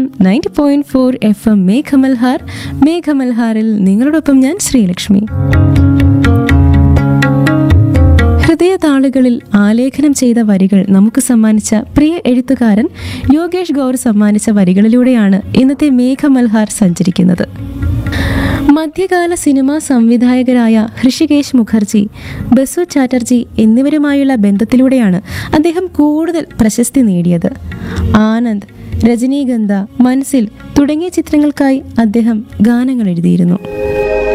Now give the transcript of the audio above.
ninety point four F M Meghamalhar മേഘമൽഹാറിൽ നിങ്ങളോടൊപ്പം ഞാൻ ശ്രീലക്ഷ്മി ഹൃദയതാളുകളിൽ ആലേഖനം ചെയ്ത വരികൾ നമുക്ക് സമ്മാനിച്ച പ്രിയ എഴുത്തുകാരൻ യോഗേഷ് ഗൗർ സമ്മാനിച്ച വരികളിലൂടെയാണ് ഇന്നത്തെ മേഘമൽഹാർ സഞ്ചരിക്കുന്നത് മധ്യകാല സിനിമാ സംവിധായകരായ ഹൃഷികേശ് മുഖർജി ബസു ചാറ്റർജി എന്നിവരുമായുള്ള ബന്ധത്തിലൂടെയാണ് അദ്ദേഹം കൂടുതൽ പ്രശസ്തി നേടിയത് ആനന്ദ് രജനീഗന്ധ മനസ്സിൽ തുടങ്ങിയ ചിത്രങ്ങൾക്കായി അദ്ദേഹം ഗാനങ്ങൾ എഴുതിയിരുന്നു